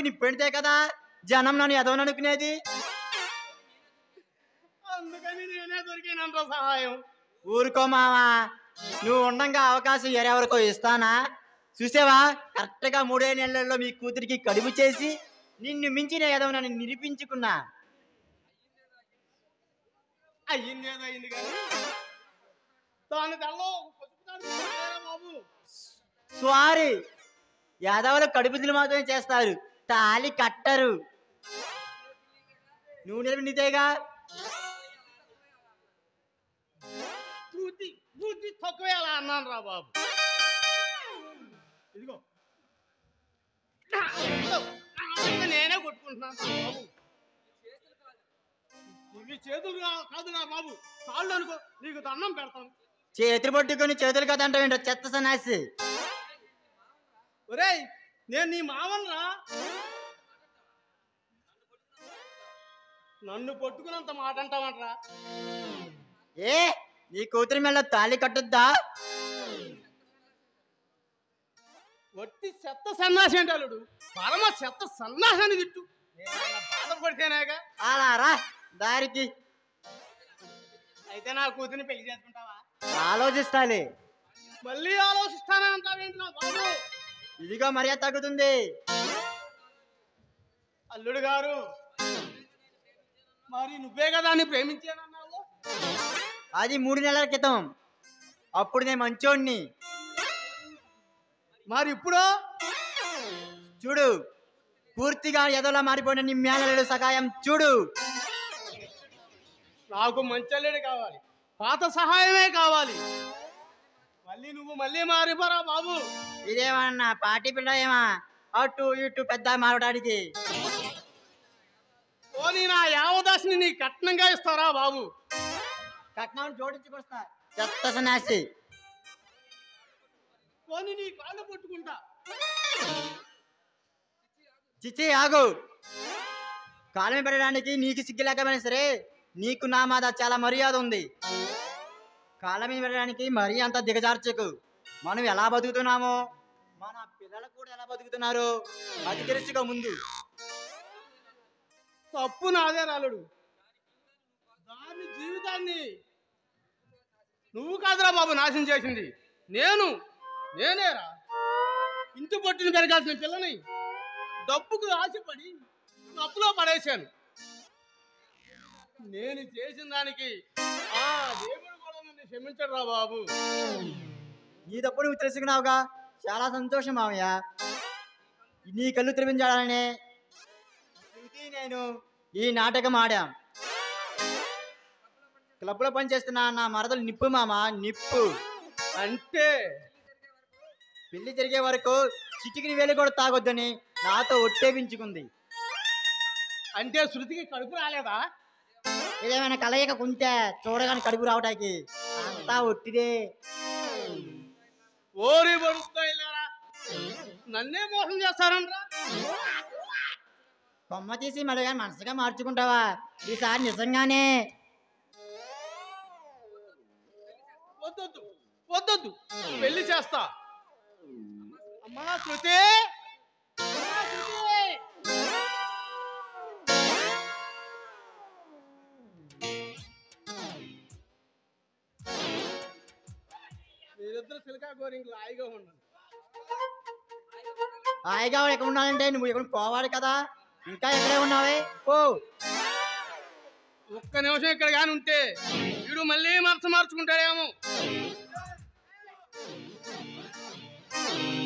నీ పెడితే కదా జనం నన్ను ఎదవని అనుకునేది అందుకని నేనే దొరికినంత సహాయం ఊరుకో మావా నువ్వు ఉండంగా అవకాశం ఎవరెవరికో ఇస్తానా చూసావా కరెక్ట్ గా మూడే నెలల్లో మీ కూతురికి కడుపు చేసి నిన్ను మించిన ఎదవనని నిరూపించుకున్నా అయ్యింది ఏదో అయింది కానీ దాని తల్లో పొదుపుతాడు బాబు సారీ యాదవులు కడుపుదిలు మాత్రమే చేస్తారు తాలి కట్టరు నువ్వు నిలబడి నీతేగా బుద్ధి బుద్ధి తక్కువే అలా అన్నాను రా బాబు ఇదిగో ఇంకా నేనే కొట్టుకుంటున్నాను రా బాబు ఇవి చేతులు కా- కాదు నా బాబు కాళ్ళు అనుకో నీకు దండం పెడతాను చేతులు పట్టుకొని చేతులు కదా అంటే చెత్త సన్నాసి ఒరేయ్ నేను నీ మావన్ రా నన్ను పట్టుకున్నంత మాట అంటావంటరా ఏ నీ కూతురి మెల్ల తాళి కట్టొద్దా వట్టి చెత్త సన్నాసి అంటే అల్లుడు పరమ చెత్త సన్నాసాన్ని తిట్టు నేనేమన్నా బాధపడితేనేగా అలా రా దారికి అయితే నా కూతురిని పెళ్లి చేసుకుంటావా ఆలోచిస్తాలే మళ్ళీ ఆలోచిస్తానని అంటావేంటి నా బాబు ఇదిగో మర్యాద తగ్గుతుంది అల్లుడు గారు మరి నువ్వే కదా అని ప్రేమించానన్నావు అది మూడు నెలల క్రితం అప్పుడు నేను మంచోడిని మరి ఇప్పుడు చూడు పూర్తిగా ఎదలా మారిపోయిన నీ మేనలుడు సహాయం చూడు నాకు మంచి అల్లుడు కావాలి పాత సహాయమే కావాలి మళ్ళీ నువ్వు మళ్ళీ మారిపోరా బాబు ఇదేమన్నా పార్టీ పిల్ల ఏమా అటు ఇటు పెద్ద మారడానికి పోనీ నా యావదాసిని నీ కట్నంగా ఇస్తారా బాబు కట్నం జోడించుకొస్తా చెత్త సన్యాసి పోనీ నీ కాళ్ళు పట్టుకుంటా చిచ్చి ఆగు కాలమే పెట్టడానికి నీకు సిగ్గు లేకపోయినా సరే నీకు నా మీద చాలా మర్యాద ఉంది కాళ్ళ మీద పెట్టడానికి మరీ అంత దిగజార్చకు మనం ఎలా బతుకుతున్నామో మన పిల్లలు కూడా ఎలా బతుకుతున్నారు అది తెలుసుగా ముందు తప్పు నాదే రాలుడు దాని జీవితాన్ని నువ్వు కాదురా బాబు నాశనం చేసింది నేను నేనేరా ఇంటి పట్టున పెరగాల్సిన పిల్లని డబ్బుకు ఆశపడి డబ్బులో పడేశాను నేను చేసిన దానికి ఆ దేవుడు కూడా నన్ను క్షమించడు రా బాబు నీ తప్పు నువ్వు తెలుసుకున్నావుగా చాలా సంతోషం మామయ్య నీ కళ్ళు తెరిపించాలనే శృతి నేను ఈ నాటకం ఆడాం క్లబ్లో పనిచేస్తున్న నా మరదలు నిప్పు మామ నిప్పు అంటే పెళ్లి జరిగే వరకు చిటికిని వేలు కూడా తాగొద్దని నాతో ఒట్టేపించుకుంది అంటే శృతికి కడుపు రాలేదా ఇదేమైనా కలయిక కుంటే చూడగానే కడుపు రావటానికి అంతా ఒట్టిదే ఓరి పడుతాయిలేరా నన్నే మోసం చేస్తారంట్రా కొమ్మ తీసి మళ్ళీ మనసుగా మార్చుకుంటావా ఈసారి నిజంగానే వద్దొద్దు వద్దొద్దు పెళ్లి చేస్తా అమ్మా శృతి అమ్మా, శృతి! మీరిద్దరు సిలికా గోరింగ్లు హాయిగా ఉండండి హాయిగా ఎక్కడ ఉండాలంటే నువ్వు ఎక్కడ పోవాలి కదా ఇంకా ఎక్కడే ఉన్నావే పో ఒక్క నిమిషం ఇక్కడ కానీ ఉంటే వీడు మళ్ళీ మనసు మార్చుకుంటాడేమో